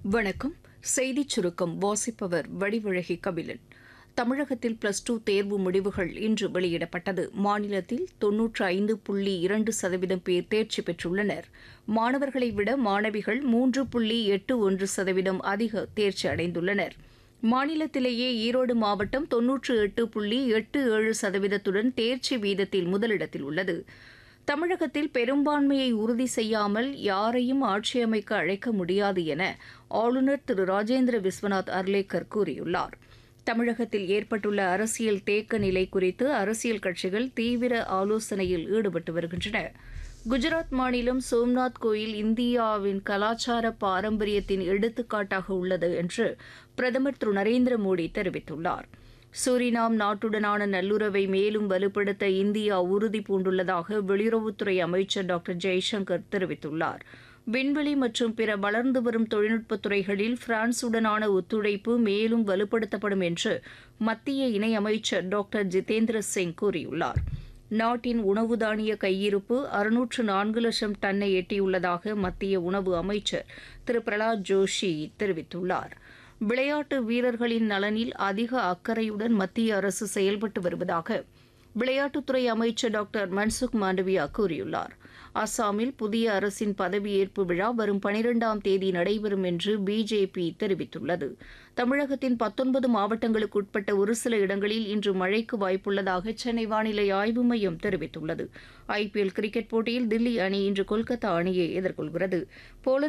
வணக்கம் செய்திச் சுருக்கம் வாசிப்பவர் வடிவழகி கபிலன் தமிழகத்தில் பிளஸ் டூ தேர்வு முடிவுகள் இன்று வெளியிடப்பட்டது மாநிலத்தில் தொன்னூற்று ஐந்து புள்ளி இரண்டு சதவீதம் பேர் தேர்ச்சி பெற்றுள்ளனர் மாணவர்களை விட மாணவிகள் மூன்று புள்ளி எட்டு ஒன்று சதவீதம் அதிக தேர்ச்சி அடைந்துள்ளனர் மாநிலத்திலேயே ஈரோடு மாவட்டம் தொன்னூற்று எட்டு புள்ளி எட்டு ஏழு சதவீதத்துடன் தேர்ச்சி வீதத்தில் முதலிடத்தில் உள்ளது தமிழகத்தில் பெரும்பான்மையை உறுதி செய்யாமல் யாரையும் ஆட்சி அமைக்க அழைக்க முடியாது என ஆளுநர் திரு ராஜேந்திர விஸ்வநாத் அர்லேக்கர் கூறியுள்ளார் தமிழகத்தில் ஏற்பட்டுள்ள அரசியல் தேக்க நிலை குறித்து அரசியல் கட்சிகள் தீவிர ஆலோசனையில் ஈடுபட்டு வருகின்றன குஜராத் மாநிலம் சோம்நாத் கோயில் இந்தியாவின் கலாச்சார பாரம்பரியத்தின் எடுத்துக்காட்டாக உள்ளது என்று பிரதமர் திரு நரேந்திர மோடி தெரிவித்துள்ளார் சூரினாம் நாட்டுடனான நல்லுறவை மேலும் வலுப்படுத்த இந்தியா உறுதி பூண்டுள்ளதாக வெளியுறவுத்துறை அமைச்சர் டாக்டர் ஜெய்சங்கர் தெரிவித்துள்ளார் விண்வெளி மற்றும் பிற வளர்ந்து வரும் தொழில்நுட்பத் துறைகளில் பிரான்சுடனான ஒத்துழைப்பு மேலும் வலுப்படுத்தப்படும் என்று மத்திய இணையமைச்சர் டாக்டர் ஜிதேந்திர சிங் கூறியுள்ளார் நாட்டின் உணவு தானிய கையிருப்பு அறுநூற்று நான்கு லட்சம் டன்னை எட்டியுள்ளதாக மத்திய உணவு அமைச்சர் திரு பிரலாத் ஜோஷி தெரிவித்துள்ளார் விளையாட்டு வீரர்களின் நலனில் அதிக அக்கறையுடன் மத்திய அரசு செயல்பட்டு வருவதாக விளையாட்டுத்துறை அமைச்சர் டாக்டர் மன்சுக் மாண்டவியா கூறியுள்ளார் அஸ்ஸாமில் புதிய அரசின் பதவியேற்பு விழா வரும் பனிரெண்டாம் தேதி நடைபெறும் என்று பிஜேபி தெரிவித்துள்ளது தமிழகத்தின் பத்தொன்பது மாவட்டங்களுக்கு உட்பட்ட ஒரு சில இடங்களில் இன்று மழைக்கு வாய்ப்புள்ளதாக சென்னை வானிலை ஆய்வு மையம் தெரிவித்துள்ளது ஐபிஎல் கிரிக்கெட் போட்டியில் தில்லி அணி இன்று கொல்கத்தா அணியை எதிர்கொள்கிறது போலந்து